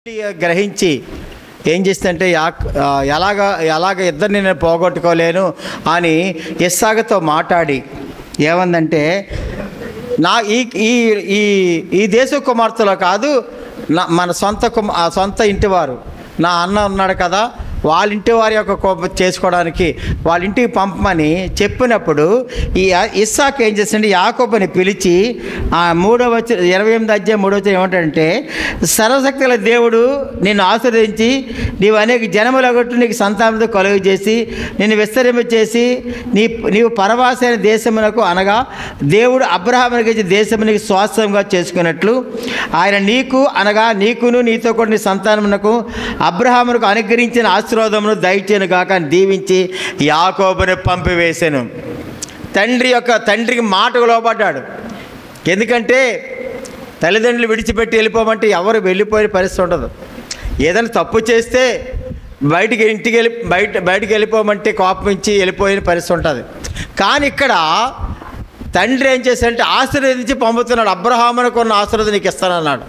గ్రహించి ఏం చేస్తుంటే యా- ఆ, ఎలాగ ఎలాగ ఇద్దరిని నేను పోగొట్టుకోలేను అని ఇస్సాగతో మాట్లాడి ఏమందంటే నా ఈ ఈ ఈ ఈ దేశ కుమార్తెలో కాదు నా మన సొంత కుమ ఆ సొంత ఇంటివారు నా అన్న ఉన్నాడు కదా వాళ్ళ ఇంటి వారి యొక్క కోపం చేసుకోవడానికి వాళ్ళ ఇంటికి పంపమని చెప్పినప్పుడు ఈ ఇస్సాక్ ఏం చేసిండే యాకోబుని పిలిచి ఆ మూడవ వచ్చ ఇరవై ఎనిమిది అధ్యాయం మూడవ వచ్చి ఏమంటాడంటే సర్వశక్తుల దేవుడు నిన్ను ఆశీర్వదించి నీవు అనేక జనములగొట్టు నీకు సంతానంతో కలుగు చేసి నిన్ను విస్తరింప చేసి నీ నీవు పరవాసైన దేశమునకు అనగా దేవుడు అబ్రహామునికి ఇచ్చిన దేశము నీకు స్వాస్థ్యంగా చేసుకున్నట్లు ఆయన నీకు అనగా నీకును నీతో కూడా నీ సంతానమునకు అబ్రహామునకు అనుగ్రహించిన ఆశీర్వాదమును దయచేను గాక అని దీవించి యాకోబుని పంపివేశాను తండ్రి యొక్క తండ్రికి మాటకు లోపడ్డాడు ఎందుకంటే తల్లిదండ్రులు విడిచిపెట్టి వెళ్ళిపోమంటే ఎవరు వెళ్ళిపోయే పరిస్థితి ఉండదు ఏదైనా తప్పు చేస్తే బయటికి ఇంటికి వెళ్ళి బయట బయటికి వెళ్ళిపోమంటే కోపం ఇచ్చి వెళ్ళిపోయిన పరిస్థితి ఉంటుంది కానీ ఇక్కడ తండ్రి ఏం చేశాడంటే ఆశీర్వదించి పంపుతున్నాడు అబ్రహామునకు ఉన్న ఆశీర్వాదం నీకు ఇస్తానన్నాడు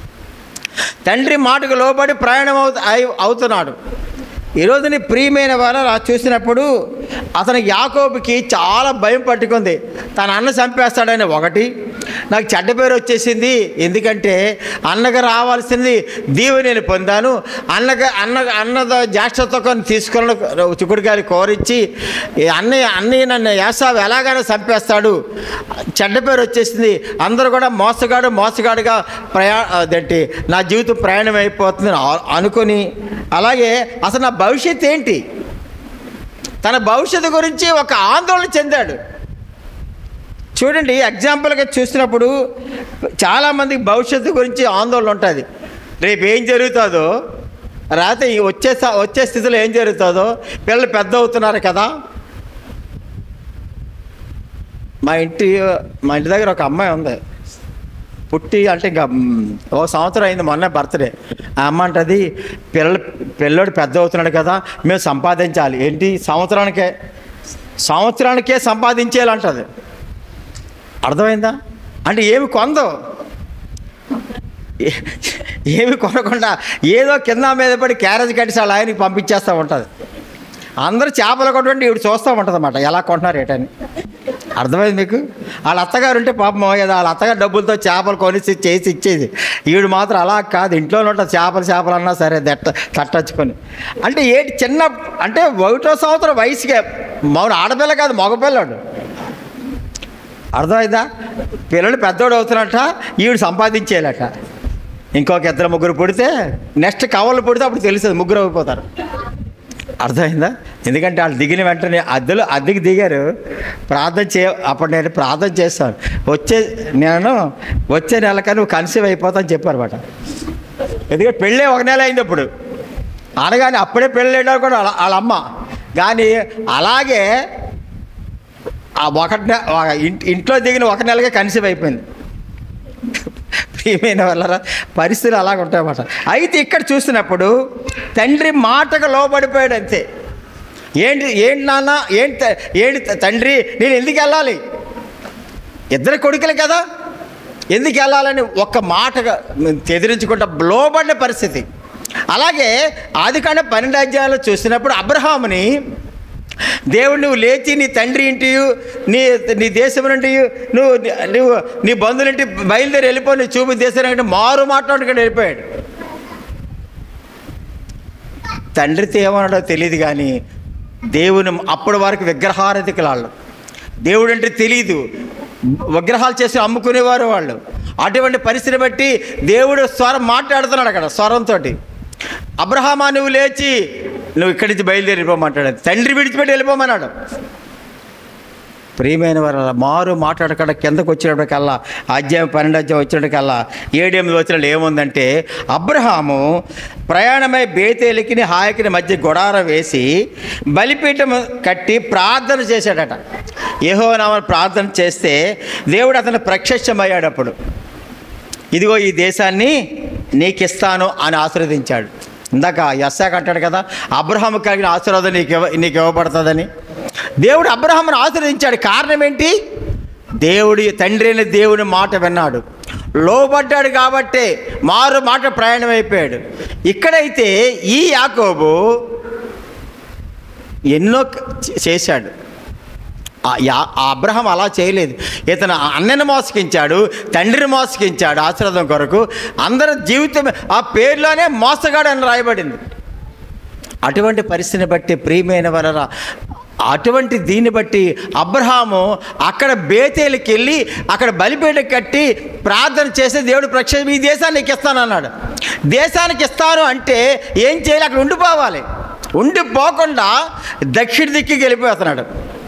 తండ్రి మాటకు లోబడి ప్రయాణం అవుతు అయి- అవుతున్నాడు ఈరోజు నీ ప్రియమైన వారు అలా చూసినప్పుడు అతని యాకోబుకి చాలా భయం పట్టుకుంది తన అన్న చంపేస్తాడని ఒకటి నాకు చెడ్డ పేరు వచ్చేసింది ఎందుకంటే అన్నగా రావాల్సింది దీవు నేను పొందాను అన్నగా అన్న అన్న జాస్టతో కొన్ని తీసుకున్న చిక్కుడుకాయలు కోరిచ్చి ఈ అన్నయ్య అన్నయ్య నన్ను యాసావు ఎలాగైనా చంపేస్తాడు చెడ్డ పేరు వచ్చేసింది అందరూ కూడా మోసగాడు మోసగాడుగా ప్రయా అదేంటి నా జీవితం ప్రయాణం అయిపోతుంది అని ఆ- అనుకొని అలాగే అసలు నా భవిష్యత్తు ఏంటి తన భవిష్యత్తు గురించి ఒక ఆందోళన చెందాడు చూడండి ఎగ్జాంపుల్గా చూసినప్పుడు చాలామందికి భవిష్యత్తు గురించి ఆందోళన ఉంటుంది రేపు ఏం జరుగుతుందో రాత్రి ఈ వచ్చే స- వచ్చే స్థితిలో ఏం జరుగుతుందో పిల్లలు పెద్ద అవుతున్నారు కదా మా ఇంటి మా ఇంటి దగ్గర ఒక అమ్మాయి ఉంది పుట్టి అంటే ఇంకా మ్, ఓ సంవత్సరం అయింది మొన్న బర్త్డే ఆ అమ్మ అంటది పిల్లలు పిల్లోడు పెద్ద అవుతున్నాడు కదా మేము సంపాదించాలి ఏంటి సంవత్సరానికే సంవత్సరానికే సంపాదించేయాలంటది అర్థమైందా అంటే ఏమి కొందో ఏ- ఏమి కొనకుండా ఏదో కింద మీద పడి క్యారేజ్ కట్టి వాళ్ళ ఆయనకి పంపించేస్తూ ఉంటుంది అందరూ చేపలు కొట్టండి ఇవి చూస్తూ ఉంటుంది అన్నమాట ఎలా కొంటున్నారు ఏటని అర్థమైంది మీకు వాళ్ళ అత్తగారు ఉంటే పాపం కదా వాళ్ళ అత్తగారు డబ్బులతో చేపలు కొనిసి చేసి ఇచ్చేది ఈవిడ మాత్రం అలా కాదు ఇంట్లోనే ఉంటుంది చేపలు చేపలు అన్నా సరే దట్ట తట్టచ్చుకొని అంటే ఏంటి చిన్న అంటే ఒకటో సంవత్సరం వయసుకే మౌన ఆడపిల్ల కాదు మగపిల్లాడు అర్థమైందా పిల్లలు పెద్దోడు అవుతున్నట్ట ఈవిడ సంపాదించేయాలట ఇంకొక ఇద్దరు ముగ్గురు పుడితే నెక్స్ట్ కవర్లు పుడితే అప్పుడు తెలుస్తుంది ముగ్గురు అయిపోతారు అర్థమైందా ఎందుకంటే వాళ్ళు దిగిన వెంటనే అద్దెలు అద్దెకి దిగారు ప్రార్థన చే అప్పుడు నేను ప్రార్థన చేస్తాను వచ్చే నేను వచ్చే నెలకని నువ్వు కన్సీవ్ అయిపోతాను చెప్పారు అనమాట ఎందుకంటే పెళ్ళే ఒక నెల అయింది అప్పుడు అనగానే అప్పుడే పెళ్ళి కూడా వాళ్ళ వాళ్ళ అమ్మ కానీ అలాగే ఆ ఒకటి నె- ఒక ఇంట్- ఇంట్లో దిగిన ఒక నెలగా కన్సీవ్ అయిపోయింది ప్రియమైన వల్ల పరిస్థితులు అలాగ ఉంటాయన్నమాట అయితే ఇక్కడ చూసినప్పుడు తండ్రి మాటకు లోబడిపోయాడు అంతే ఏంటి ఏంటి నాన్న ఏంటి త- ఏంటి త- తండ్రి నేను ఎందుకు వెళ్ళాలి ఇద్దరు కొడుకులు కదా ఎందుకు వెళ్ళాలని ఒక్క మాటగా ఎదిరించుకుంటా లోబడిన పరిస్థితి అలాగే ఆది కాండ పన్నెండు అధ్యాయాలు చూసినప్పుడు అబ్రహాముని దేవుడు నువ్వు లేచి నీ తండ్రి ఇంటి నీ నీ దేశం నుండి నువ్వు నువ్వు నీ బంధువులింటి బయలుదేరి వెళ్ళిపో నీ చూపు దేశం అంటే మారు మాట్లాడుకుంటూ వెళ్ళిపోయాడు తండ్రితో ఏమన్నాడో తెలియదు కానీ దేవుని అప్పటి వరకు విగ్రహారధికులు వాళ్ళు దేవుడు అంటే తెలియదు విగ్రహాలు చేసి అమ్ముకునేవారు వాళ్ళు అటువంటి పరిస్థితిని బట్టి దేవుడు స్వరం మాట్లాడుతున్నాడు అక్కడ స్వరంతో అబ్రహామా నువ్వు లేచి నువ్వు ఇక్కడి నుంచి బయలుదేరి వెళ్ళిపోమంటాడు తండ్రి విడిచిపెట్టి వెళ్ళిపోమన్నాడు ప్రియమైన వారు అలా మారు మాట్లాడకుండా కిందకు వచ్చినప్పటికల్లా అధ్యాయం పన్నెండు అధ్యాయం వచ్చినప్పటికల్లా ఏడెనిమిది వచ్చినట్లు ఏముందంటే అబ్రహాము ప్రయాణమై బేతేలికిని హాయకిని మధ్య గుడారం వేసి బలిపీఠం కట్టి ప్రార్థన చేశాడట ఏహో నామని ప్రార్థన చేస్తే దేవుడు అతను ప్రత్యక్షమయ్యాడు అప్పుడు ఇదిగో ఈ దేశాన్ని నీకిస్తాను అని ఆశీర్వదించాడు ఇందాక యస్సాక్ అంటాడు కదా అబ్రహాము కలిగిన ఆశీర్వాదం నీకు ఇవ్వ నీకు ఇవ్వబడుతుందని దేవుడు అబ్రహామును ఆశీర్వదించాడు కారణం ఏంటి దేవుడి తండ్రి అయిన దేవుని మాట విన్నాడు లోబడ్డాడు కాబట్టే మారు మాట ప్రయాణం అయిపోయాడు ఇక్కడైతే ఈ యాకోబు ఎన్నో చే- చేశాడు ఆ యా- ఆ అబ్రహం అలా చేయలేదు ఇతను అన్నని మోసగించాడు తండ్రిని మోసగించాడు ఆశీర్వాదం కొరకు అందరి జీవితం ఆ పేరులోనే మోసగాడు అని రాయబడింది అటువంటి పరిస్థితిని బట్టి ప్రియమైన వలన అటువంటి దీన్ని బట్టి అబ్రహాము అక్కడ బేతేలకి వెళ్ళి అక్కడ బలిపీట కట్టి ప్రార్థన చేసి దేవుడు ప్రక్షేప ఈ దేశాన్ని నీకు ఇస్తానన్నాడు దేశానికి ఇస్తాను అంటే ఏం చేయాలి అక్కడ ఉండిపోవాలి ఉండిపోకుండా దక్షిణ దిక్కుకి వెళ్ళిపోతున్నాడు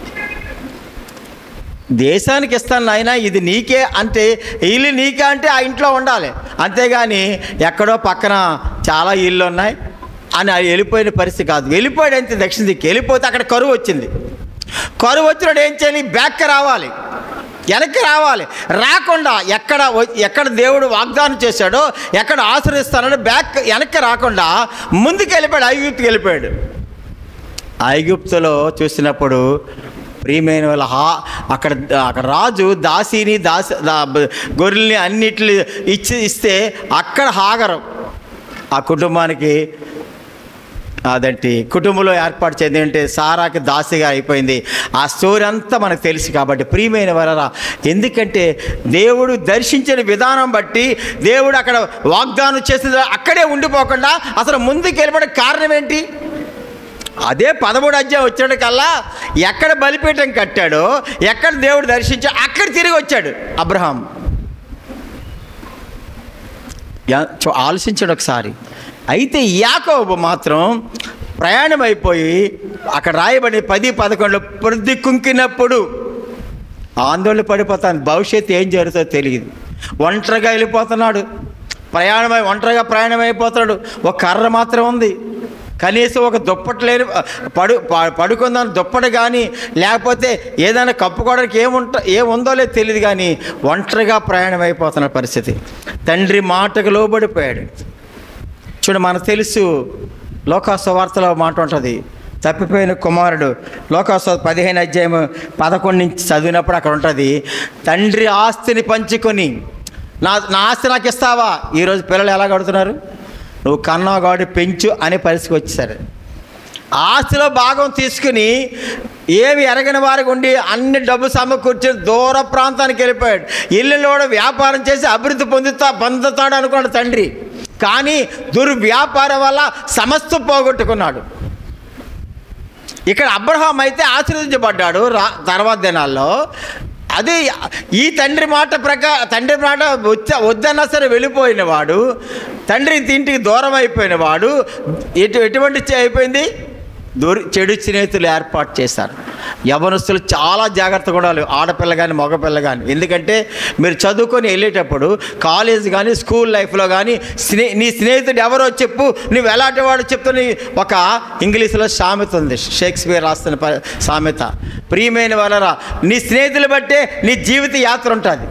దేశానికి ఇస్తాను నాయన ఇది నీకే అంటే ఇల్లు నీకే అంటే ఆ ఇంట్లో ఉండాలి అంతేగాని ఎక్కడో పక్కన చాలా ఇళ్ళు ఉన్నాయి అని అది వెళ్ళిపోయిన పరిస్థితి కాదు వెళ్ళిపోయాడు అంతే దక్షిణ దిక్కు వెళ్ళిపోతే అక్కడ కరువు వచ్చింది కరువు వచ్చినప్పుడు ఏం చేయాలి బ్యాక్ రావాలి వెనక్కి రావాలి రాకుండా ఎక్కడ వ- ఎక్కడ దేవుడు వాగ్దానం చేశాడో ఎక్కడ ఆశ్రయిస్తానో బ్యాక్ వెనక్కి రాకుండా ముందుకు వెళ్ళిపోయాడు ఐగుప్తుకి వెళ్ళిపోయాడు ఐగుప్తులో చూసినప్పుడు ప్రియమైన వాళ్ళ హా అక్కడ అక్కడ రాజు దాసిని దాసి దా గొర్రెల్ని అన్నిటిని ఇచ్చి ఇస్తే అక్కడ హాగరం ఆ కుటుంబానికి అదంటి కుటుంబంలో ఏర్పాటు చెంది అంటే సారాకి దాసిగా అయిపోయింది ఆ స్టోరీ అంతా మనకు తెలుసు కాబట్టి ప్రియమైన వరరా ఎందుకంటే దేవుడు దర్శించిన విధానం బట్టి దేవుడు అక్కడ వాగ్దానం చేసిన అక్కడే ఉండిపోకుండా అసలు ముందుకు వెళ్ళబడే కారణం ఏంటి అదే పదమూడు అధ్యాయం వచ్చాడు ఎక్కడ బలిపీఠం కట్టాడో ఎక్కడ దేవుడు దర్శించా అక్కడ తిరిగి వచ్చాడు అబ్రహాం యా- చూ- ఆలోచించాడు ఒకసారి అయితే యాకోబు మాత్రం ప్రయాణం అయిపోయి అక్కడ రాయబడి పది పదకొండులో ప్రతి కుంకినప్పుడు ఆందోళన పడిపోతాను భవిష్యత్తు ఏం జరుగుతుందో తెలియదు ఒంటరిగా వెళ్ళిపోతున్నాడు ప్రయాణమై ఒంటరిగా ప్రయాణం అయిపోతున్నాడు ఒక కర్ర మాత్రం ఉంది కనీసం ఒక దుప్పటి లేని పడు ప- పడుకుందాం దుప్పటి కానీ లేకపోతే ఏదైనా కప్పుకోవడానికి ఏముంట ఏముందో లేదు తెలియదు కానీ ఒంటరిగా ప్రయాణం అయిపోతున్న పరిస్థితి తండ్రి మాటకు లోబడిపోయాడు చూడు మనకు తెలుసు లోకాసు వార్తలో మాట ఉంటుంది తప్పిపోయిన కుమారుడు లోకాసు పదిహేను అధ్యాయం పదకొండు నుంచి చదివినప్పుడు అక్కడ ఉంటుంది తండ్రి ఆస్తిని పంచుకొని నా నా ఆస్తి నాకు ఇస్తావా ఈరోజు పిల్లలు ఎలా కడుతున్నారు నువ్వు కన్నా గాడి పెంచు అనే పరిస్థితికి వచ్చేసారు ఆస్తిలో భాగం తీసుకుని ఏమి ఎరగని వారికి ఉండి అన్ని డబ్బు సమకూర్చి దూర ప్రాంతానికి వెళ్ళిపోయాడు ఇల్లులో కూడా వ్యాపారం చేసి అభివృద్ధి పొందుతా పొందుతాడు అనుకున్నాడు తండ్రి కానీ దుర్వ్యాపారం వల్ల సమస్త పోగొట్టుకున్నాడు ఇక్కడ అబ్రహాం అయితే ఆశీర్వదించబడ్డాడు రా తర్వాత దినాల్లో అది ఈ తండ్రి మాట ప్రకా తండ్రి మాట వచ్చ వద్దన్నా సరే వెళ్ళిపోయిన వాడు తండ్రి ఇంటికి దూరం అయిపోయిన వాడు ఎటు ఎటువంటి చే- అయిపోయింది దూరి చెడు స్నేహితులు ఏర్పాటు చేశారు యవనస్తులు చాలా జాగ్రత్తగా ఉండాలి ఆడపిల్ల కానీ మగపిల్ల కానీ ఎందుకంటే మీరు చదువుకొని వెళ్ళేటప్పుడు కాలేజ్ కానీ స్కూల్ లైఫ్లో కానీ స్నే నీ స్నేహితుడు ఎవరో చెప్పు నువ్వు ఎలాంటి వాడు చెప్తున్న ఒక ఇంగ్లీష్లో సామెత ఉంది షేక్స్పియర్ రాస్తున్న ప- సామెత ప్రియమైన వాళ్ళరా నీ స్నేహితులు బట్టే నీ జీవిత యాత్ర ఉంటుంది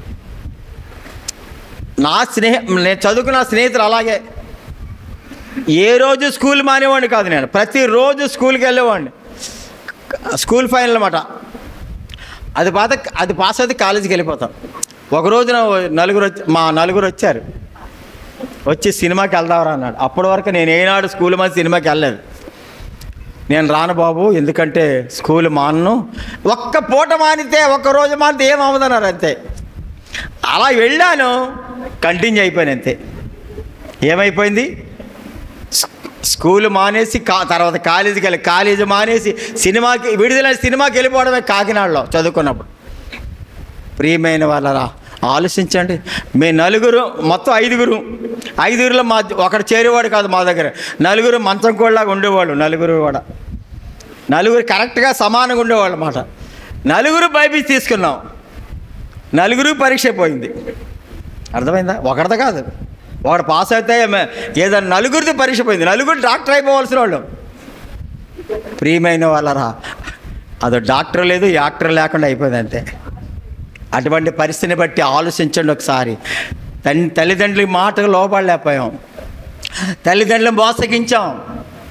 నా స్నేహ నేను చదువుకున్న స్నేహితులు అలాగే ఏ రోజు స్కూల్ మానేవాడిని కాదు నేను ప్రతిరోజు స్కూల్కి వెళ్ళేవాడిని స్కూల్ ఫైనల్ అనమాట అది పాత అది పాస్ అయితే కాలేజీకి వెళ్ళిపోతాం ఒక రోజున నలుగురు వచ్చి మా నలుగురు వచ్చారు వచ్చి సినిమాకి వెళ్దావరా అన్నాడు అప్పటి వరకు నేను ఏనాడు స్కూల్ మీద సినిమాకి వెళ్ళలేదు నేను రాను బాబు ఎందుకంటే స్కూల్ మానను ఒక్క పూట మానితే ఒక్క రోజు మానితే ఏమవుతున్నారు అంతే అలా వెళ్ళాను కంటిన్యూ అయిపోయాను అంతే ఏమైపోయింది స్- స్కూల్ మానేసి కా తర్వాత కాలేజీకి వెళ్ళి కాలేజీ మానేసి సినిమాకి విడుదల సినిమాకి వెళ్ళిపోవడమే కాకినాడలో చదువుకున్నప్పుడు ప్రియమైన వాళ్ళరా ఆలోచించండి మీ నలుగురు మొత్తం ఐదుగురు ఐదుగురులో మా ఒకడు చేరేవాడు కాదు మా దగ్గర నలుగురు మంచం కోళ్ళలాగా ఉండేవాళ్ళు నలుగురు కూడా నలుగురు కరెక్ట్గా సమానంగా ఉండేవాళ్ళు అన్నమాట నలుగురు బైబిల్ తీసుకున్నాం నలుగురు పరీక్ష పోయింది అర్థమైందా ఒకరిది కాదు ఒకడు పాస్ అయితే మే- ఏదైనా నలుగురిది పరీక్ష పోయింది నలుగురు డాక్టర్ అయిపోవాల్సిన వాళ్ళు ప్రియమైన వాళ్ళరా అదో డాక్టర్ లేదు యాక్టర్ లేకుండా అయిపోయింది అంతే అటువంటి పరిస్థితిని బట్టి ఆలోచించండి ఒకసారి తన్ తల్లిదండ్రుల మాటకు లోపడలేకపోయాం తల్లిదండ్రులు మోసగించాం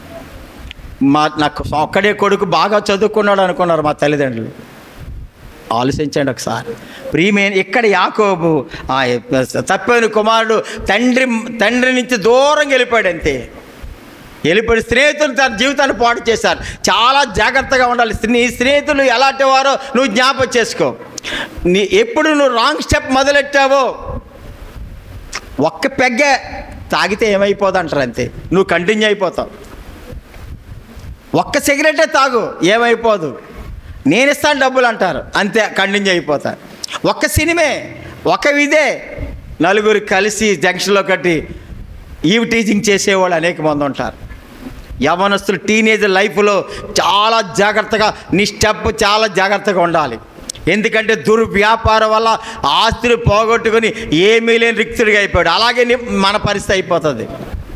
మా నాకు ఒక్కడే కొడుకు బాగా చదువుకున్నాడు అనుకున్నారు మా తల్లిదండ్రులు ఆలోచించండి ఒకసారి ప్రియమైన ఇక్కడ యాకోబు ఆ తప్పైన కుమారుడు తండ్రి తండ్రి నుంచి దూరంగా వెళ్ళిపోయాడు అంతే వెళ్ళిపోయి స్నేహితులు తన జీవితాన్ని పాడు చేశారు చాలా జాగ్రత్తగా ఉండాలి నీ స్నేహితులు ఎలాంటి వారో నువ్వు జ్ఞాపకం చేసుకో నీ ఎప్పుడు నువ్వు రాంగ్ స్టెప్ మొదలెట్టావో ఒక్క పెగ్గే తాగితే ఏమైపోదు అంటారు అంతే నువ్వు కంటిన్యూ అయిపోతావు ఒక్క సిగరెటే తాగు ఏమైపోదు నేను ఇస్తాను డబ్బులు అంటారు అంతే కంటిన్యూ అయిపోతారు ఒక్క సినిమే ఒక విదే నలుగురు కలిసి జంక్షన్లో కట్టి ఈవ్ టీచింగ్ చేసేవాళ్ళు అనేక మంది ఉంటారు యవనస్తులు టీనేజ్ లైఫ్లో చాలా జాగ్రత్తగా నీ స్టెప్ చాలా జాగ్రత్తగా ఉండాలి ఎందుకంటే దుర్వ్యాపారం వల్ల ఆస్తులు పోగొట్టుకొని ఏమీ లేని రిక్తుడిగా అయిపోయాడు అలాగే నీ- మన పరిస్థితి అయిపోతుంది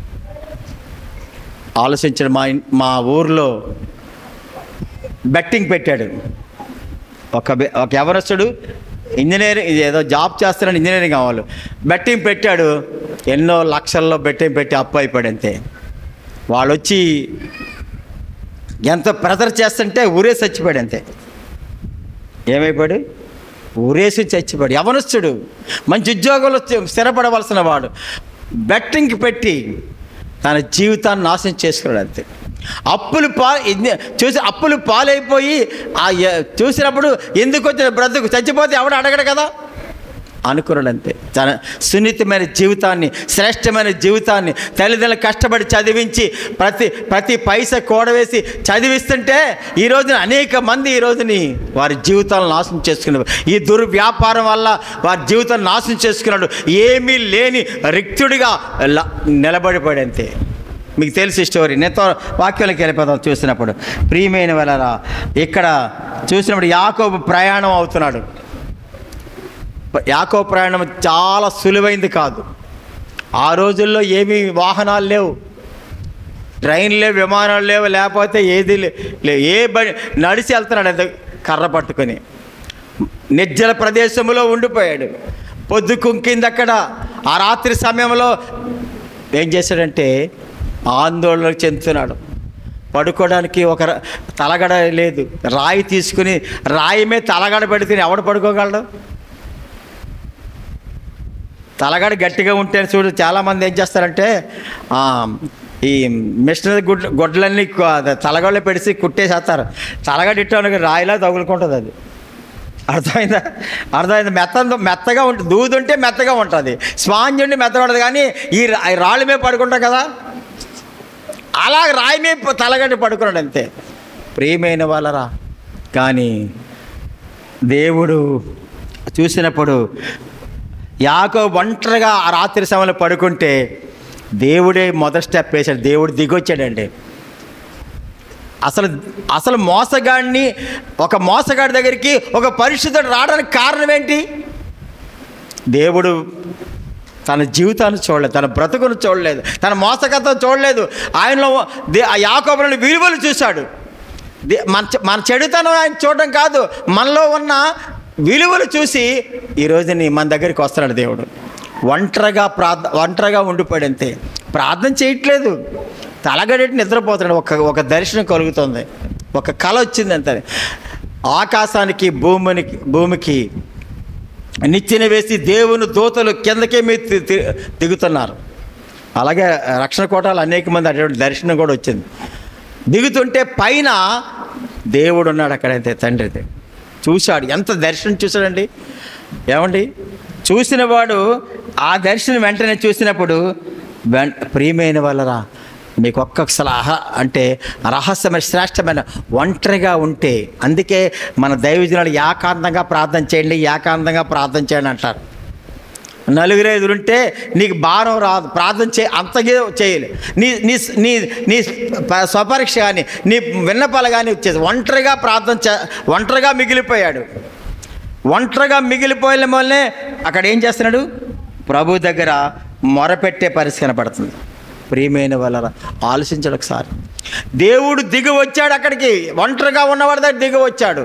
ఆలోచించండి మా ఇన్- మా ఊర్లో బెట్టింగ్ పెట్టాడు ఒక బె- ఒక ఎవరస్తుడు ఇంజనీరింగ్ ఇది ఏదో జాబ్ చేస్తున్నాడు ఇంజనీరింగ్ కావాలి బెట్టింగ్ పెట్టాడు ఎన్నో లక్షల్లో బెట్టింగ్ పెట్టి అప్పు అయిపోయాడు అంతే వాళ్ళు వచ్చి ఎంత ప్రెజర్ చేస్తుంటే ఊరే చచ్చిపోయాడు అంతే ఏమైపోయాడు ఊరేసి చచ్చిపోయాడు యవనస్తుడు మంచి ఉద్యోగంలో స్థి- స్థిరపడవలసిన వాడు బెట్టింగ్కి పెట్టి తన జీవితాన్ని నాశనం చేసుకున్నాడు అంతే అప్పులు పా ఇన్ని- చూసి అప్పులు పాలైపోయి ఆ య- చూసినప్పుడు ఎందుకు వచ్చిన బ్రతుకు చచ్చిపోతే ఎవడు అడగడు కదా అనుకున్నాడు అంతే తన సున్నితమైన జీవితాన్ని శ్రేష్టమైన జీవితాన్ని తల్లిదండ్రులు కష్టపడి చదివించి ప్రతి ప్రతి పైస కూడవేసి చదివిస్తుంటే ఈ రోజున అనేక మంది ఈ రోజుని వారి జీవితాలను నాశనం చేసుకున్నారు ఈ దుర్వ్యాపారం వల్ల వారి జీవితాన్ని నాశనం చేసుకున్నాడు ఏమీ లేని రిక్తుడిగా ల- నిలబడిపోయాడు అంతే మీకు తెలిసి స్టోరీ నేతో వాక్యాలకు వెళ్ళిపోతాం చూసినప్పుడు ప్రియమైన వెళ్ళరా ఇక్కడ చూసినప్పుడు యాకోబు ప్రయాణం అవుతున్నాడు యాకో ప్రయాణం చాలా సులువైంది కాదు ఆ రోజుల్లో ఏమీ వాహనాలు లేవు ట్రైన్ లేవు విమానాలు లేవు లేకపోతే ఏది లే- లేవు ఏ బండి నడిచి వెళ్తున్నాడు అంత కర్ర పట్టుకొని నిర్జల ప్రదేశంలో ఉండిపోయాడు పొద్దు కుంకింది అక్కడ ఆ రాత్రి సమయంలో ఏం చేశాడంటే ఆందోళన చెందుతున్నాడు పడుకోవడానికి ఒక ర- తలగడ లేదు రాయి తీసుకుని రాయి మీద తలగడ పెడితే ఎవడు పడుకోగలడు తలగడ గట్టిగా ఉంటే చూడు చాలామంది ఏం చేస్తారంటే ఆ, ఈ మిషనరీ గుడ్ గొడ్లన్నీ కు- అదే తలగడలో పెడిసి కుట్టేసేస్తారు తలగడ ఇట్టానికి రాయిలా తగులుకుంటుంది అది అర్థమైందా అర్థమైందా మెత్త మెత్తగా ఉంటుంది దూది ఉంటే మెత్తగా ఉంటుంది స్పాంజ్ ఉండి మెత్తగా ఉంటుంది కానీ ఈ రా- ఈ రాళ్ళ మీద పడుకుంటాం కదా అలా రాయి మీద తలగడ్డి పడుకున్నాడు అంతే ప్రియమైన వాళ్ళరా కానీ దేవుడు చూసినప్పుడు యాకో ఒంటరిగా ఆ రాత్రి సమయంలో పడుకుంటే దేవుడే మొదటి స్టెప్ వేశాడు దేవుడు దిగొచ్చాడండి అసలు అసలు మోసగాడిని ఒక మోసగాడి దగ్గరికి ఒక పరిశుద్ధుడు రావడానికి కారణం ఏంటి దేవుడు తన జీవితాన్ని చూడలేదు తన బ్రతుకును చూడలేదు తన మోసగతం చూడలేదు ఆయనలో దే- ఆ యాకోబులను విలువలు చూశాడు దే- మన చె- మన చెడుతనం ఆయన చూడడం కాదు మనలో ఉన్న విలువలు చూసి ఈరోజు నీ మన దగ్గరికి వస్తున్నాడు దేవుడు ఒంటరిగా ప్రార్థ ఒంటరిగా ఉండిపోయాడు అంతే ప్రార్థన చేయట్లేదు తలగడెట్టి నిద్రపోతున్నాడు ఒక ఒక దర్శనం కలుగుతుంది ఒక కళ వచ్చింది అంతే ఆకాశానికి భూమికి భూమికి నిచ్చెన వేసి దేవుని దూతలు కిందకే మీరు తి- తి- దిగుతున్నారు అలాగే రక్షణ కోటాలు అనేక మంది అటువంటి దర్శనం కూడా వచ్చింది దిగుతుంటే పైన దేవుడు ఉన్నాడు అక్కడైతే తండ్రితే చూశాడు ఎంత దర్శనం చూశాడండి ఏమండి చూసిన వాడు ఆ దర్శనం వెంటనే చూసినప్పుడు వెం ప్రియమైన వాళ్ళరా మీకు ఒక్క సలహా అంటే రహస్యమైన శ్రేష్టమైన ఒంటరిగా ఉంటే అందుకే మన దైవజనులు ఏకాంతంగా ప్రార్థన చేయండి ఏకాంతంగా ప్రార్థన చేయండి అంటారు నలుగురు ఐదుగురు ఉంటే నీకు భారం రాదు ప్రార్థన చే అంతగే చేయలే నీ నీ నీ నీ ప- స్వపరీక్ష కానీ నీ విన్నపాలు కానీ వచ్చేది ఒంటరిగా ప్రార్థన చే ఒంటరిగా మిగిలిపోయాడు ఒంటరిగా మిగిలిపోయిన వల్లే అక్కడ ఏం చేస్తున్నాడు ప్రభు దగ్గర మొరపెట్టే పరిస్థితి కనపడుతుంది ప్రియమైన వాళ్ళ ఆలోచించాడు ఒకసారి దేవుడు దిగి వచ్చాడు అక్కడికి ఒంటరిగా ఉన్నవాడి దగ్గర దిగి వచ్చాడు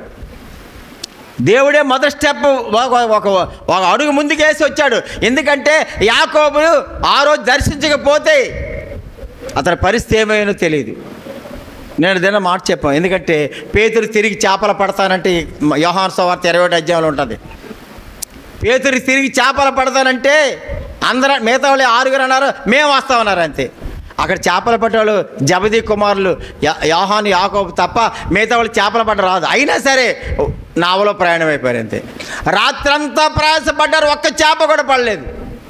దేవుడే మొదటి స్టెప్ ఒక ఒక ఒక అడుగు ముందుకేసి వచ్చాడు ఎందుకంటే యాకోబులు ఆ రోజు దర్శించకపోతే అతని పరిస్థితి ఏమైనా తెలియదు నేను దిన మాట చెప్పాను ఎందుకంటే పేతురు తిరిగి చేపలు పడతానంటే యోహాన్ సవార్త ఇరవై ఒకటి అధ్యాయంలో ఉంటుంది పేతురు తిరిగి చేపలు పడతానంటే అందరూ మిగతా వాళ్ళు ఆరుగురు అన్నారు మేము వస్తామన్నారు అంతే అక్కడ చేపలు పట్టేవాళ్ళు జబదీ కుమారులు యా- యోహాను యాకోబు తప్ప మిగతా వాళ్ళు చేపలు పట్ట రాదు అయినా సరే నావలో ప్రయాణం అయిపోయారు అంతే రాత్రంతా ప్రయాసపడ్డారు ఒక్క చేప కూడా పడలేదు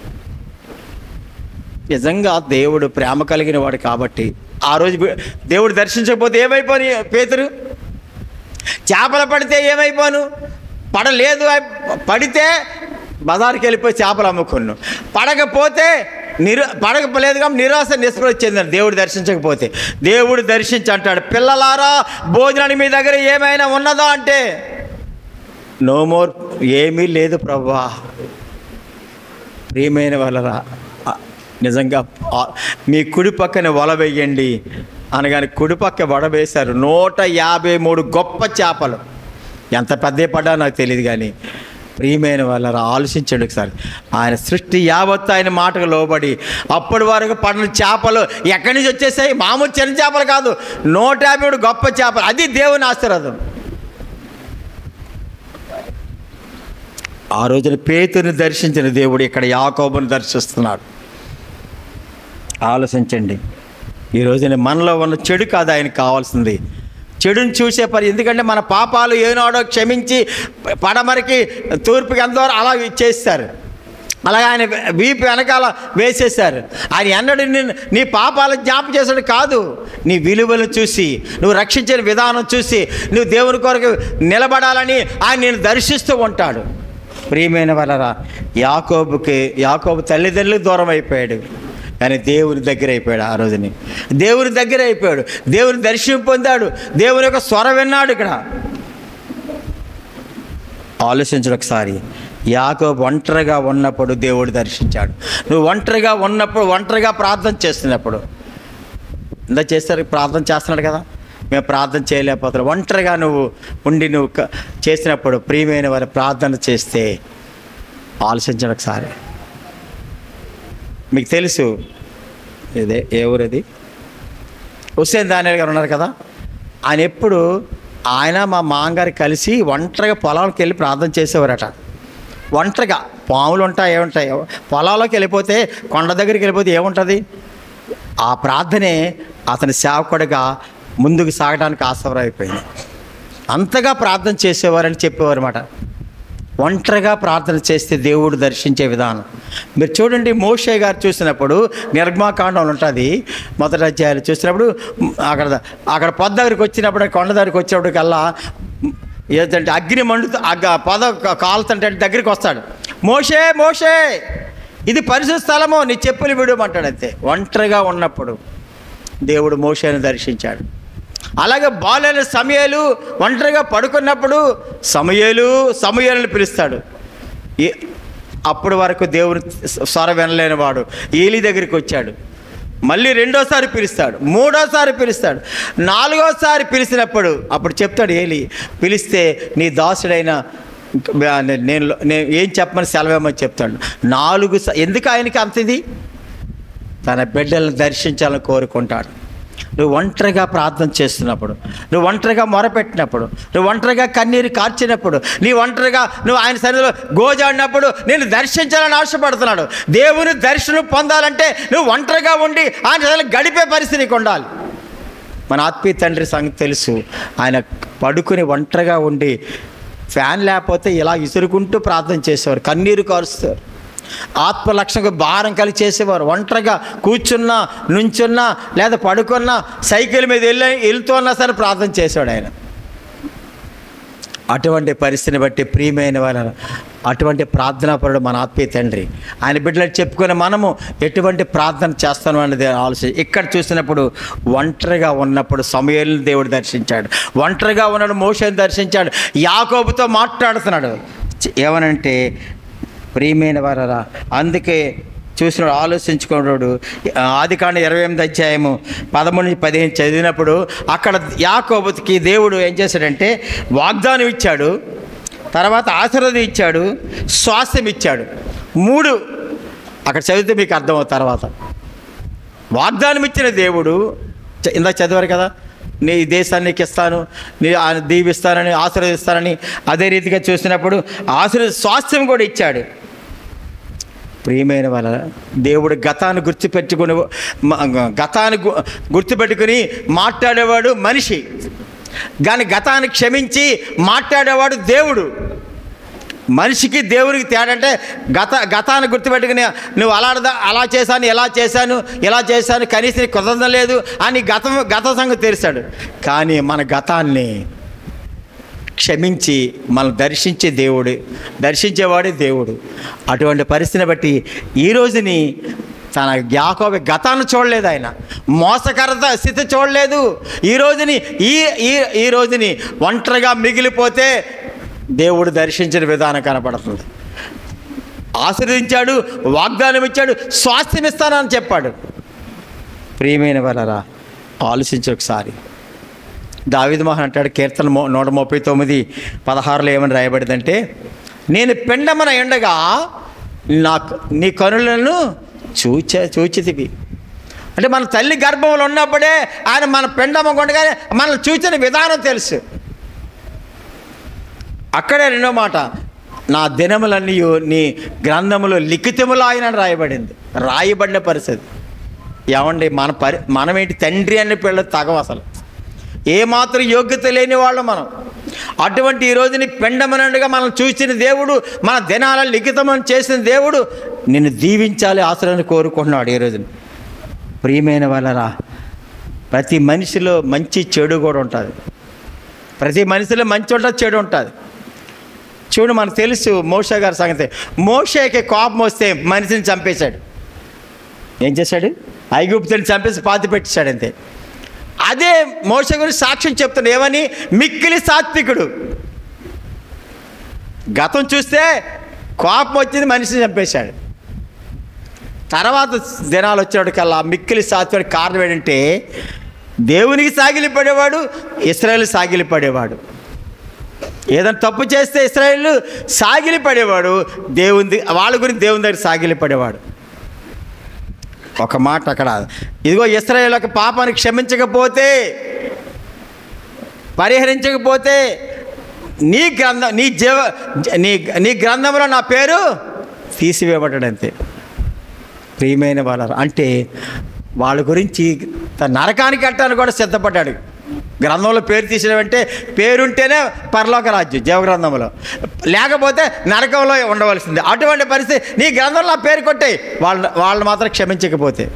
నిజంగా దేవుడు ప్రేమ కలిగిన వాడు కాబట్టి ఆ రోజు బి- దేవుడు దర్శించకపోతే ఏమైపోను పేతురు చేపలు పడితే ఏమైపోను పడలేదు అయి- పడితే బజార్కి వెళ్ళిపోయి చేపలు అమ్ముకున్నాను పడకపోతే నిరు పడకపోలేదు కాబట్టి నిరాశ నిస్పృహ చెందాను దేవుడు దర్శించకపోతే దేవుడు దర్శించి అంటాడు పిల్లలారా భోజనానికి మీ దగ్గర ఏమైనా ఉన్నదా అంటే నో మోర్ ఏమీ లేదు ప్రభా ప్రియమైన వాళ్ళరా ఆ, నిజంగా ఆ, మీ కుడి పక్కన వల వేయండి అనగానే కుడి పక్క వడ వేశారు నూట యాభై మూడు గొప్ప చేపలు ఎంత పెద్ద పడ్డా నాకు తెలియదు కానీ ప్రియమైన వాళ్ళరా ఆలోచించండి ఒకసారి ఆయన సృష్టి యావత్తు ఆయన మాటకు లోబడి అప్పటి వరకు పడిన చేపలు ఎక్కడి నుంచి వచ్చేసాయి మామూలు చిన్న చేపలు కాదు నూట యాభై మూడు గొప్ప చేపలు అది దేవుని ఆశీర్వాదం ఆ రోజున పేతుని దర్శించిన దేవుడు ఇక్కడ యాకోబుని దర్శిస్తున్నాడు ఆలోచించండి ఈ రోజున మనలో ఉన్న చెడు కాదు ఆయనకు కావాల్సింది చెడుని చూసే పని ఎందుకంటే మన పాపాలు ఏనాడో క్షమించి పడమరికి తూర్పుకి ఎంతవరకు అలా చేస్తారు అలాగే ఆయన వీపు వెనకాల వేసేశారు ఆయన ఎన్నడూ నిన్ను నీ పాపాలను జ్ఞాపం చేసాడు కాదు నీ విలువలను చూసి నువ్వు రక్షించిన విధానం చూసి నువ్వు దేవుని కొరకు నిలబడాలని ఆయన నేను దర్శిస్తూ ఉంటాడు ప్రియమైన వలరా యాకోబుకి యాకోబు తల్లిదండ్రులకు దూరం అయిపోయాడు కానీ దేవుని దగ్గర అయిపోయాడు ఆ రోజుని దేవుని దగ్గర అయిపోయాడు దేవుని దర్శనం పొందాడు దేవుని యొక్క స్వర విన్నాడు ఇక్కడ ఆలోచించడు ఒకసారి యాకోబు ఒంటరిగా ఉన్నప్పుడు దేవుడు దర్శించాడు నువ్వు ఒంటరిగా ఉన్నప్పుడు ఒంటరిగా ప్రార్థన చేస్తున్నప్పుడు ఇందా చేస్తారు ప్రార్థన చేస్తున్నాడు కదా మేము ప్రార్థన చేయలేకపోతున్నాం ఒంటరిగా నువ్వు ఉండి నువ్వు క- చేసినప్పుడు ప్రియమైన వారి ప్రార్థన చేస్తే ఆలోచించండి ఒకసారి మీకు తెలుసు ఇదే ఏ ఊరది హుస్సేన్ దానియల్ గారు ఉన్నారు కదా ఆయన ఎప్పుడు ఆయన మా మామగారు కలిసి ఒంటరిగా పొలాలకు వెళ్ళి ప్రార్థన చేసేవారట ఒంటరిగా పాములు ఉంటాయి ఏముంటాయి పొలాల్లోకి వెళ్ళిపోతే కొండ దగ్గరికి వెళ్ళిపోతే ఏముంటుంది ఆ ప్రార్థనే అతని సేవకుడిగా ముందుకు సాగడానికి ఆసవరం అయిపోయింది అంతగా ప్రార్థన చేసేవారని చెప్పేవారు అనమాట ఒంటరిగా ప్రార్థన చేస్తే దేవుడు దర్శించే విధానం మీరు చూడండి మోషే గారు చూసినప్పుడు నిర్మాకాండం ఉంటుంది మొదటి అధ్యాయాలు చూసినప్పుడు మ్, అక్కడ అక్కడ పొద దగ్గరికి వచ్చినప్పుడు కొండ దగ్గరికి వచ్చినప్పటికల్లా మ్, ఏంటంటే అగ్ని మండుతూ అగ్గ పొద క- కాలుతుంటే దగ్గరికి వస్తాడు మోషే మోషే ఇది పరిశుద్ధ స్థలము నీ చెప్పులు విడమంటాడు అంతే ఒంటరిగా ఉన్నప్పుడు దేవుడు మోషేని దర్శించాడు అలాగే బాలైన సమయాలు ఒంటరిగా పడుకున్నప్పుడు సమయాలు సమయాలను పిలుస్తాడు ఏ అప్పటి వరకు దేవుని స్వర వినలేని వాడు ఏలి దగ్గరికి వచ్చాడు మళ్ళీ రెండోసారి పిలుస్తాడు మూడోసారి పిలుస్తాడు నాలుగోసారి పిలిచినప్పుడు అప్పుడు చెప్తాడు ఏలి పిలిస్తే నీ దాసుడైన నేను నేను ఏం చెప్పమని సెలవేమని చెప్తాడు నాలుగు స- ఎందుకు ఆయనకి అంత ఇది తన బిడ్డలను దర్శించాలని కోరుకుంటాడు నువ్వు ఒంటరిగా ప్రార్థన చేస్తున్నప్పుడు నువ్వు ఒంటరిగా మొరపెట్టినప్పుడు నువ్వు ఒంటరిగా కన్నీరు కార్చినప్పుడు నీ ఒంటరిగా నువ్వు ఆయన సన్నిధిలో గోజాడినప్పుడు నేను దర్శించాలని ఆశపడుతున్నాడు దేవుని దర్శనం పొందాలంటే నువ్వు ఒంటరిగా ఉండి ఆయన సన్నిధిలో గడిపే పరిస్థితి నీకు ఉండాలి మన ఆత్మీయ తండ్రి సంగతి తెలుసు ఆయన పడుకుని ఒంటరిగా ఉండి ఫ్యాన్ లేకపోతే ఇలా ఇసురుకుంటూ ప్రార్థన చేసేవారు కన్నీరు కారుస్తారు ఆత్మలక్షణకు భారం కలిగి చేసేవారు ఒంటరిగా కూర్చున్నా నుంచున్నా లేదా పడుకున్నా సైకిల్ మీద వెళ్ళి వెళ్తున్నా సరే ప్రార్థన చేసేవాడు ఆయన అటువంటి పరిస్థితిని బట్టి ప్రియమైన వారు అటువంటి ప్రార్థనాపరుడు మన ఆత్మీయ తండ్రి ఆయన బిడ్డలకు చెప్పుకుని మనము ఎటువంటి ప్రార్థన చేస్తాను అనేది ఆలోచన ఇక్కడ చూసినప్పుడు ఒంటరిగా ఉన్నప్పుడు సమయాలను దేవుడు దర్శించాడు ఒంటరిగా ఉన్నాడు మోషన్ దర్శించాడు యాకోబుతో మాట్లాడుతున్నాడు చ- ఏమనంటే ప్రియమైన వారరా అందుకే చూసినాడు ఆలోచించుకున్నాడు ఆది కాండ ఇరవై ఎనిమిది అధ్యాయము పదమూడు నుంచి పదిహేను చదివినప్పుడు అక్కడ యాకోబుకి దేవుడు ఏం చేశాడంటే వాగ్దానం ఇచ్చాడు తర్వాత ఆశీర్వాదం ఇచ్చాడు స్వాస్థ్యం ఇచ్చాడు మూడు అక్కడ చదివితే మీకు అర్థమవుతుంది తర్వాత వాగ్దానం ఇచ్చిన దేవుడు చ- ఇందాక చదివారు కదా నీ దేశాన్ని నీకు ఇస్తాను నీ ఆ దీవిస్తానని ఆశీర్వదిస్తానని అదే రీతిగా చూసినప్పుడు ఆశీర్వ స్వాస్థ్యం కూడా ఇచ్చాడు ప్రియమైన వాళ్ళ దేవుడు గతాన్ని గుర్తుపెట్టుకుని మ- గతాన్ని గు- గుర్తుపెట్టుకుని మాట్లాడేవాడు మనిషి కానీ గతాన్ని క్షమించి మాట్లాడేవాడు దేవుడు మనిషికి దేవునికి తేడా అంటే గత గతాన్ని గుర్తుపెట్టుకుని నువ్వు అలా అడదా- అలా చేశాను ఎలా చేశాను ఎలా చేశాను కనీసం నీకు కుదరడం లేదు అని గతం గత సంగతి తెరిచాడు కానీ మన గతాన్ని క్షమించి మనం దర్శించే దేవుడు దర్శించేవాడే దేవుడు అటువంటి పరిస్థితిని బట్టి ఈ రోజుని తన యాకోబ గతాన్ని చూడలేదు ఆయన మోసకరత స్థితి చూడలేదు ఈ రోజుని ఈ ఈ ఈ రోజుని ఒంటరిగా మిగిలిపోతే దేవుడు దర్శించిన విధానం కనపడుతుంది ఆశీర్వదించాడు వాగ్దానం ఇచ్చాడు స్వాస్థ్యం ఇస్తానని చెప్పాడు ప్రియమైన వలరా ఆలోచించు ఒకసారి దావిద మోహన్ అంటాడు కీర్తన మో- నూట ముప్పై తొమ్మిది పదహారులో ఏమని రాయబడిందంటే నేను పిండమన ఎండగా నాకు నీ కనులను చూచే చూచితివి అంటే మన తల్లి గర్భంలో ఉన్నప్పుడే ఆయన మన పిండమ కొండగానే మనల్ని చూచిన విధానం తెలుసు అక్కడే రెండో మాట నా దినములన్నీ నీ గ్రంథములో లిఖితములు ఆయన రాయబడింది రాయబడిన పరిస్థితి ఏమండి మన పరి మనమేంటి తండ్రి అనే పిల్ల తగం అసలు ఏమాత్రం యోగ్యత లేని వాళ్ళం మనం అటువంటి ఈ రోజుని పెండమనండుగా మనం చూసిన దేవుడు మన దినాల లిఖితమని చేసిన దేవుడు నిన్ను దీవించాలి ఆశ్రయాన్ని కోరుకుంటున్నాడు ఈ రోజున ప్రియమైన వాళ్ళరా ప్రతి మనిషిలో మంచి చెడు కూడా ఉంటుంది ప్రతి మనిషిలో మంచి ఉంటుంది చెడు ఉంటుంది చూడు మనకు తెలుసు మోషే గారి సంగతి మోషేకి కోపం వస్తే మనిషిని చంపేశాడు ఏం చేశాడు ఐగుప్తుని చంపేసి పాతి పెట్టేశాడు అంతే అదే మోస గురించి సాక్ష్యం చెప్తున్నాడు ఏమని మిక్కిలి సాత్వికుడు గతం చూస్తే కోపం వచ్చింది మనిషిని చంపేశాడు తర్వాత దినాలు వచ్చేటికల్లా మిక్కిలి సాత్వికుడు కారణం ఏంటంటే దేవునికి సాగిలి పడేవాడు ఇస్రాయేల్ సాగిలి పడేవాడు ఏదైనా తప్పు చేస్తే ఇస్రాయేల్ సాగిలి పడేవాడు దేవుని వాళ్ళ గురించి దేవుని దగ్గర సాగిలి పడేవాడు ఒక మాట అక్కడ ఇదిగో ఇస్రాయేల్ యొక్క పాపాన్ని క్షమించకపోతే పరిహరించకపోతే నీ గ్రంథం నీ జీవ నీ నీ గ్రంథంలో నా పేరు తీసివేయబడ్డాడు అంతే ప్రియమైన వాళ్ళ అంటే వాళ్ళ గురించి తన నరకానికి కట్టాలని కూడా సిద్ధపడ్డాడు గ్రంథంలో పేరు తీసినవంటే పేరుంటేనే పరలోక రాజ్యం జీవగ్రంథంలో లేకపోతే నరకంలో ఉండవలసింది అటువంటి పరిస్థితి నీ గ్రంథంలో ఆ పేరు కొట్టాయి వాళ్ళ వాళ్ళు మాత్రం క్షమించకపోతే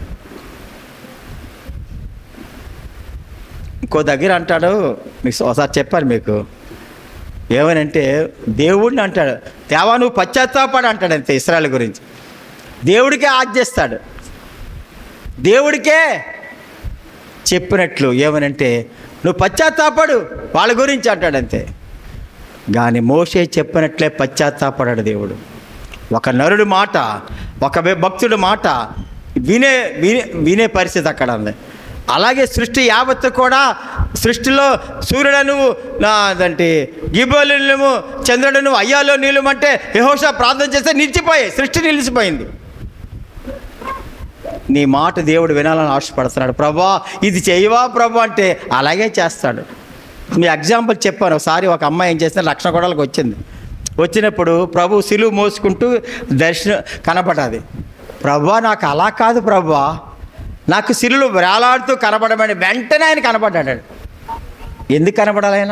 ఇంకో దగ్గర అంటాడు మీకు ఒకసారి చెప్పాను మీకు ఏమనంటే దేవుడిని అంటాడు దేవా నువ్వు పశ్చాత్తాపడు అంటాడు అంతే ఇస్రాయల్ గురించి దేవుడికే ఆజ్ఞిస్తాడు దేవుడికే చెప్పినట్లు ఏమనంటే నువ్వు పశ్చాత్తాపడు వాళ్ళ గురించి అంటాడు అంతే కానీ మోషే చెప్పినట్లే పశ్చాత్తాపడాడు దేవుడు ఒక నరుడి మాట ఒక భ- భక్తుడి మాట వినే వినే వినే పరిస్థితి అక్కడ ఉంది అలాగే సృష్టి యావత్తు కూడా సృష్టిలో సూర్యుడను నా అదంటే గిబోలు చంద్రుడను అయ్యాలో నీళ్ళమంటే యహోషా ప్రార్థన చేస్తే నిలిచిపోయాయి సృష్టి నిలిచిపోయింది నీ మాట దేవుడు వినాలని ఆశపడుతున్నాడు ప్రభా ఇది చేయవా ప్రభా అంటే అలాగే చేస్తాడు మీ ఎగ్జాంపుల్ చెప్పాను ఒకసారి ఒక అమ్మాయి ఏం చేస్తే రక్షణ గొడవలకు వచ్చింది వచ్చినప్పుడు ప్రభు సిలువు మోసుకుంటూ దర్శనం కనపడాది ప్రభా నాకు అలా కాదు ప్రభా నాకు సిలులు వేలాడుతూ కనపడమని వెంటనే ఆయన కనపడ్డాడు ఎందుకు కనపడాలి ఆయన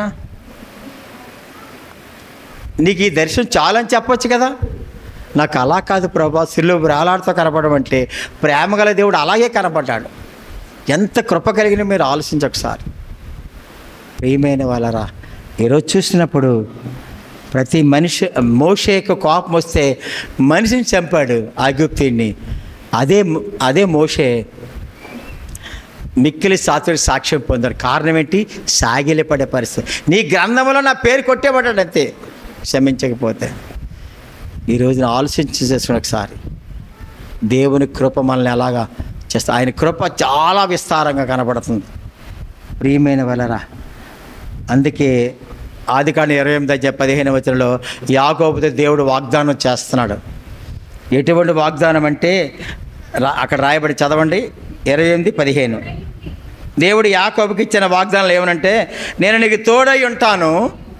నీకు ఈ దర్శనం చాలని చెప్పొచ్చు కదా నాకు అలా కాదు ప్రభా సిల్లు వేలాడుతూ కనపడడం అంటే ప్రేమ గల దేవుడు అలాగే కనపడ్డాడు ఎంత కృప కలిగిన మీరు ఆలోచించి ఒకసారి ప్రియమైన వాళ్ళరా ఈరోజు చూసినప్పుడు ప్రతి మనిషి మోషేకు కోపం వస్తే మనిషిని చంపాడు ఆగుప్తిని అదే అదే మోషే మిక్కిలి సాత్విక సాక్ష్యం పొందారు కారణం ఏంటి సాగిలిపడే పరిస్థితి నీ గ్రంథంలో నా పేరు కొట్టేబడ్డాడు అంతే క్షమించకపోతే ఈ రోజున ఆలోచించి చేసుకుని ఒకసారి దేవుని కృప మనల్ని ఎలాగా చేస్తా ఆయన కృప చాలా విస్తారంగా కనబడుతుంది ప్రియమైన వలరా అందుకే ఆది కాండ ఇరవై ఎనిమిది అధ్యాయ పదిహేను వచనంలో యాకోబుతో దేవుడు వాగ్దానం చేస్తున్నాడు ఎటువంటి వాగ్దానం అంటే రా అక్కడ రాయబడి చదవండి ఇరవై ఎనిమిది పదిహేను దేవుడు యాకోబుకి ఇచ్చిన వాగ్దానాలు ఏమనంటే నేను నీకు తోడై ఉంటాను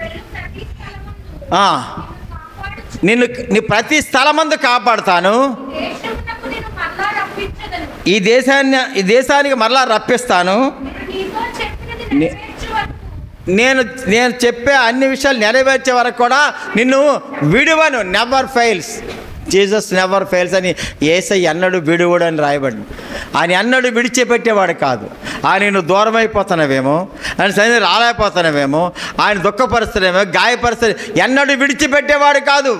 ఆ, నిన్ను నీ ప్రతి స్థలమందు కాపాడుతాను దేశమునకు నేను మరలా రప్పించదను ఈ దేశాన్ని ఈ దేశానికి మరలా రప్పిస్తాను నేను నీతో చెప్పినది నే- నెరవేర్చు వరకు నేను నేను చెప్పే అన్ని విషయాలు నెరవేర్చే వరకు కూడా నిన్ను విడువను never fails Jesus never fails అని ఏసై అన్నడు విడువడు అని రాయబడి ఆయన అన్నడు విడిచిపెట్టేవాడు కాదు ఆయన నువ్వు దూరం అయిపోతున్నావేమో ఆయన సైన్యం రాలేకపోతున్నావేమో ఆయన దుఃఖపరుస్తున్నామో గాయపరుస్తా ఎన్నడు విడిచిపెట్టేవాడు కాదు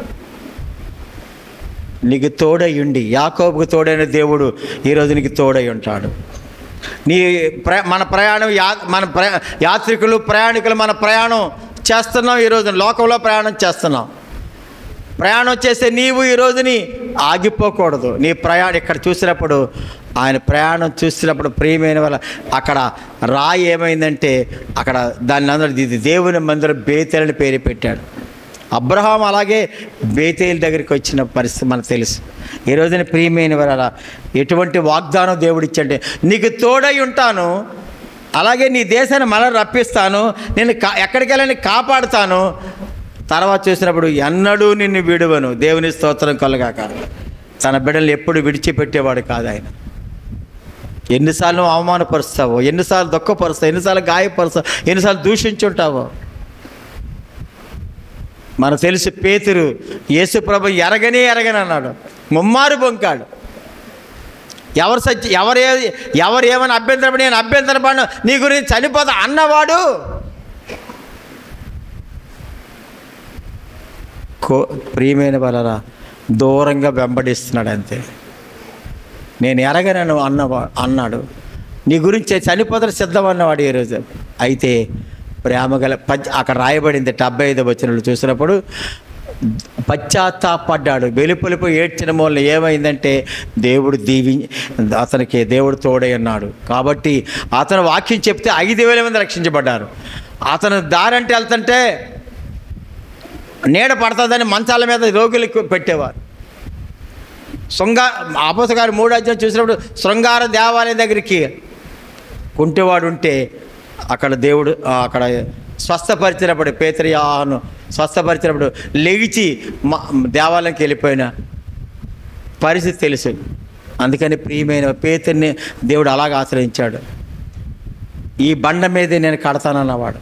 నీకు తోడయ్యుండి యాకోబుకు తోడైన దేవుడు ఈరోజు నీకు తోడై ఉంటాడు నీ ప్ర మన ప్రయాణం యా మన ప్ర యాత్రికులు ప్రయాణికులు మన ప్రయాణం చేస్తున్నాం ఈరోజు లోకంలో ప్రయాణం చేస్తున్నాం ప్రయాణం చేస్తే నీవు ఈ రోజుని ఆగిపోకూడదు నీ ప్రయాణం ఇక్కడ చూసినప్పుడు ఆయన ప్రయాణం చూసినప్పుడు ప్రియమైన వాళ్ళ అక్కడ రాయి ఏమైందంటే అక్కడ దాన్ని అందరూ ఇది దేవుని మందిరం బేతేలని పేరు పెట్టాడు అబ్రహాం అలాగే బేతేల్ దగ్గరికి వచ్చిన పరిస్థితి మనకు తెలుసు ఈ రోజున ప్రియమైన వాళ్ళ ఎటువంటి వాగ్దానం దేవుడు ఇచ్చంటే నీకు తోడై ఉంటాను అలాగే నీ దేశాన్ని మళ్ళీ రప్పిస్తాను నేను కా ఎక్కడికి వెళ్ళని కాపాడుతాను తర్వాత చూసినప్పుడు ఎన్నడూ నిన్ను విడువను దేవుని స్తోత్రం కలగాక తన బిడ్డలు ఎప్పుడు విడిచిపెట్టేవాడు కాదు ఆయన ఎన్నిసార్లు నువ్వు అవమానపరుస్తావో ఎన్నిసార్లు దుఃఖపరుస్తావు ఎన్నిసార్లు గాయపరుస్తావు ఎన్నిసార్లు దూషించుంటావో మనకు తెలిసి పేతురు యేసుప్రభు ఎరగనే ఎరగని అన్నాడు ముమ్మారు బొంకాడు ఎవరు సత్య ఎవరు ఏ- ఎవరు ఏమైనా అభ్యంతరపడి నేను అభ్యంతరపడిన నీ గురించి చనిపోతా అన్నవాడు కో ప్రియమైన వాళ్ళరా దూరంగా వెంబడిస్తున్నాడు అంతే నేను ఎరగనను అన్నవా అన్నాడు నీ గురించి చనిపోతాడు సిద్ధం అన్నవాడు ఈరోజు అయితే ప్రేమ గల పచ్ అక్కడ రాయబడింది డెబ్బై ఐదు వచ్చినప్పుడు చూసినప్పుడు పశ్చాత్తాపడ్డాడు వెలుపలిపు ఏడ్చిన మూలన ఏమైందంటే దేవుడు దీవి అతనికి దేవుడు తోడై ఉన్నాడు కాబట్టి అతను వాక్యం చెప్తే ఐదు వేల మంది రక్షించబడ్డారు అతను దారంటే వెళ్తుంటే నీడ పడుతుందని మంచాల మీద రోగులకు పెట్టేవారు శృంగార ఆపోస గారు మూడు అధ్యాయం చూసినప్పుడు శృంగార దేవాలయం దగ్గరికి కుంటివాడు ఉంటే అక్కడ దేవుడు ఆ, అక్కడ స్వస్థపరిచినప్పుడు పేతరియాను స్వస్థపరిచినప్పుడు లెగిచి మా దేవాలయంకి వెళ్ళిపోయిన పరిస్థితి తెలుసు అందుకని ప్రియమైన పేతుర్ని దేవుడు అలాగ ఆశ్రయించాడు ఈ బండ మీదే నేను కడతానన్నవాడు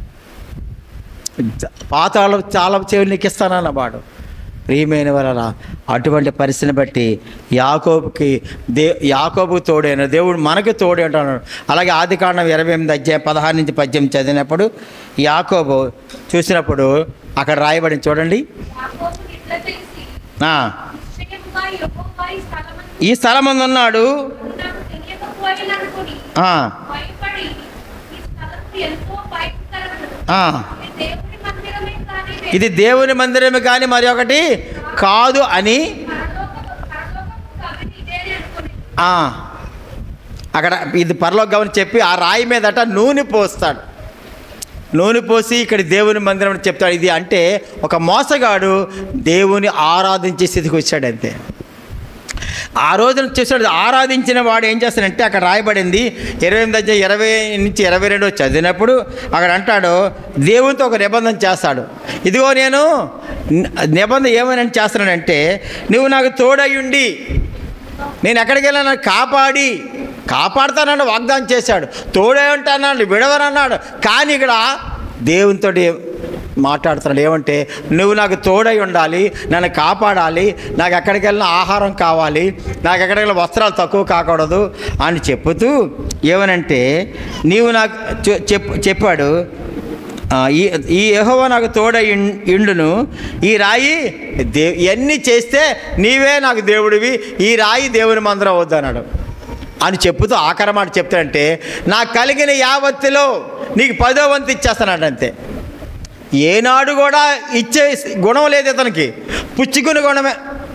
పాతాళం చాలా చెవులు నీకు ఇస్తానన్నవాడు ప్రియమైన వలన అటువంటి పరిస్థితిని బట్టి యాకోబుకి దే యాకోబు తోడైన దేవుడు మనకి తోడే అంటున్నాడు అలాగే ఆది కాండం ఇరవై ఎనిమిది అధ్యాయం పదహారు నుంచి పద్దెనిమిది చదివినప్పుడు యాకోబు చూసినప్పుడు అక్కడ రాయబడింది చూడండి యాకోబు ఇట్లా తెలిసి ఆ, నిశ్చయముగా యెహోవా ఈ స్థలమందు ఈ స్థలం ముందు ఉన్నాడు నాకు తెలియకపోయిననుకుని ఆ, భయపడి ఈ స్థలము ఎంతో భయంకరము ఆ, ఇది దేవుని మందిరమే కానీ ఇది దేవుని మందిరమే కానీ మరి ఒకటి కాదు అని పరలోకము పరలోకము కవిని ఇదేనే అనుకుని ఆ, అక్కడ ఇది పరలోకం అని చెప్పి ఆ రాయి మీదట నూనె పోస్తాడు నూనె పోసి ఇక్కడ దేవుని మందిరం అని చెప్తాడు ఇది అంటే ఒక మోసగాడు దేవుని ఆరాధించే స్థితికి వచ్చాడు అంతే ఆ రోజున చూసాడు ఆరాధించిన వాడు ఏం చేస్తాడంటే అక్కడ రాయబడింది ఇరవై ఎనిమిది అధ్యాయం ఇరవై నుంచి ఇరవై రెండు చదివినప్పుడు అక్కడ అంటాడు దేవునితో ఒక నిబంధన చేస్తాడు ఇదిగో నేను ని- నిబంధన ఏమని చేస్తున్నానంటే నువ్వు నాకు తోడయ్యుండి నేను ఎక్కడికి వెళ్ళినా కాపాడి కాపాడుతానని వాగ్దానం చేశాడు తోడే ఉంటానన్నాడు విడవనన్నాడు కానీ ఇక్కడ దేవునితోటి మాట్లాడుతున్నాడు ఏమంటే నువ్వు నాకు తోడై ఉండాలి నన్ను కాపాడాలి నాకు ఎక్కడికి వెళ్ళిన ఆహారం కావాలి నాకు ఎక్కడికి వెళ్ళిన వస్త్రాలు తక్కువ కాకూడదు అని చెప్పుతూ ఏమనంటే నీవు నాకు చె- చెప్పు చెప్పాడు ఆ, ఈ ఈ యెహోవా నాకు తోడ ఇం- ఇండును ఈ రాయి దే ఇవన్నీ చేస్తే నీవే నాకు దేవుడివి ఈ రాయి దేవుని మందిరం వద్దన్నాడు అని చెప్పుతూ ఆఖరి మాట చెప్తాడంటే నాకు కలిగిన యావత్తులో నీకు పదో వంతు ఇచ్చేస్తానంట అంతే ఏనాడు కూడా ఇచ్చే గుణం లేదు ఇతనికి పుచ్చుకుని గుణమే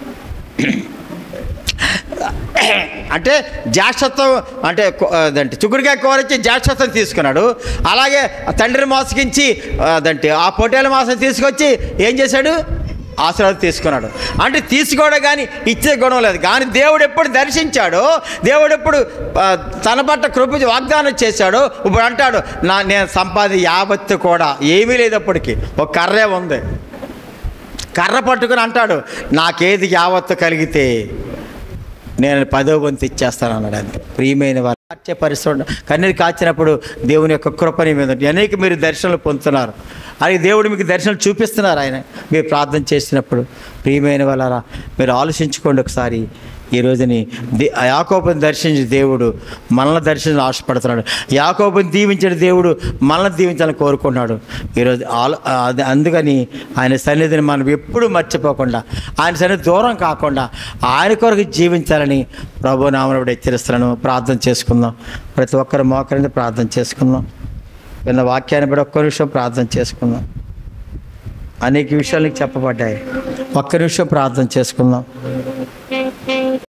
అంటే జాక్షత్వం అంటే కొ- అదంటే చుకుడికాయ కోరొచ్చి జాక్షత్వం తీసుకున్నాడు అలాగే తండ్రిని మోసగించి అదంటే ఆ పొట్టేల మాసం తీసుకొచ్చి ఏం చేశాడు ఆశీర్వాదం తీసుకున్నాడు అంటే తీసుకోవడం కానీ ఇచ్చే గుణం లేదు కానీ దేవుడు ఎప్పుడు దర్శించాడో దేవుడు ఎప్పుడు ఆ, తన పట్ల కృప వాగ్దానం చేశాడో ఇప్పుడు అంటాడు నా నేను సంపాది యావత్తు కూడా ఏమీ లేదు అప్పటికి ఒక కర్రే ఉంది కర్ర పట్టుకుని అంటాడు నాకేది యావత్తు కలిగితే నేను పదో వంతు ఇచ్చేస్తాను అన్నాడు అంతే ప్రియమైన వారు కార్చే పరిస్థితి కన్నీరు కాచినప్పుడు దేవుని యొక్క కృపని మీద ఉంటుంది. అనేక మీరు దర్శనాలు పొందుతున్నారు అది దేవుడు మీకు దర్శనాలు చూపిస్తున్నారు ఆయన మీరు ప్రార్థన చేసినప్పుడు ప్రియమైన వాళ్ళరా మీరు ఆలోచించుకోండి ఒకసారి ఈ రోజుని దే యాకోబుని దర్శించిన దేవుడు మనల్ని దర్శించిన ఆశపడుతున్నాడు యాకోబుని దీవించిన దేవుడు మనల్ని దీవించాలని కోరుకున్నాడు ఈరోజు ఆలో అది అందుకని ఆయన సన్నిధిని మనం ఎప్పుడూ మర్చిపోకుండా ఆయన సన్నిధి దూరం కాకుండా ఆయన కొరకు జీవించాలని ప్రభు నామనుడు హెచ్చరిస్తున్నాను ప్రార్థన చేసుకుందాం ప్రతి ఒక్కరు మోకరించి ప్రార్థన చేసుకుందాం విన్న వాక్యాన్ని బట్టి ఒక్క నిమిషం ప్రార్థన చేసుకుందాం అనేక విషయాలు నీకు చెప్పబడ్డాయి ఒక్క నిమిషం ప్రార్థన చేసుకుందాం